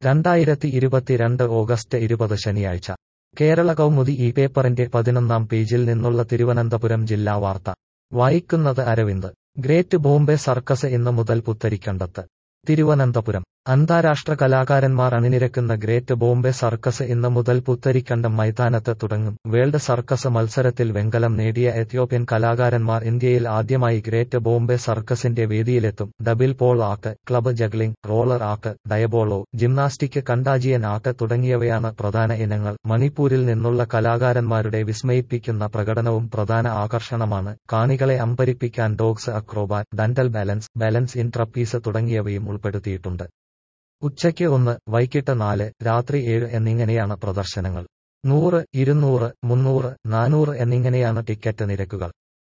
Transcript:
രണ്ടായിരത്തി ഇരുപത്തിരണ്ട് ഓഗസ്റ്റ് ഇരുപത് ശനിയാഴ്ച കേരള കൗമുദി ഈ പേപ്പറിന്റെ പതിനൊന്നാം പേജിൽ നിന്നുള്ള തിരുവനന്തപുരം ജില്ലാ വാർത്ത വായിക്കുന്നത് അരവിന്ദ് ഗ്രേറ്റ് ബോംബെ സർക്കസ് ഇന്ന് മുതൽ പുത്തരിക്കണ്ടത്ത് തിരുവനന്തപുരം അന്താരാഷ്ട്ര കലാകാരന്മാർ അണിനിരക്കുന്ന ഗ്രേറ്റ് ബോംബെ സർക്കസ് ഇന്ന് മുതൽ പുത്തരിക്കണ്ടം മൈതാനത്ത് തുടങ്ങും വേൾഡ് സർക്കസ് മത്സരത്തിൽ വെങ്കലം നേടിയ എത്യോപ്യൻ കലാകാരന്മാർ ഇന്ത്യയിൽ ആദ്യമായി ഗ്രേറ്റ് ബോംബെ സർക്കസിന്റെ വേദിയിലെത്തും double pole act club juggling roller act diabolo gymnastic കണ്ടാജിയൻ ആക്ക് തുടങ്ങിയവയാണ് പ്രധാന ഇനങ്ങൾ മണിപ്പൂരിൽ നിന്നുള്ള കലാകാരന്മാരുടെ വിസ്മയിപ്പിക്കുന്ന പ്രകടനവും പ്രധാന ആകർഷണമാണ് കാണികളെ അമ്പരിപ്പിക്കാൻ dogs acrobat dental balance balance in trapeze തുടങ്ങിയവയും ഉൾപ്പെടുത്തിയിട്ടുണ്ട് ഉച്ചയ്ക്ക് ഒന്ന് വൈകിട്ട് നാല് രാത്രി ഏഴ് എന്നിങ്ങനെയാണ് പ്രദർശനങ്ങൾ നൂറ് ഇരുന്നൂറ് മുന്നൂറ് നാനൂറ് എന്നിങ്ങനെയാണ് ടിക്കറ്റ് നിരക്കുകൾ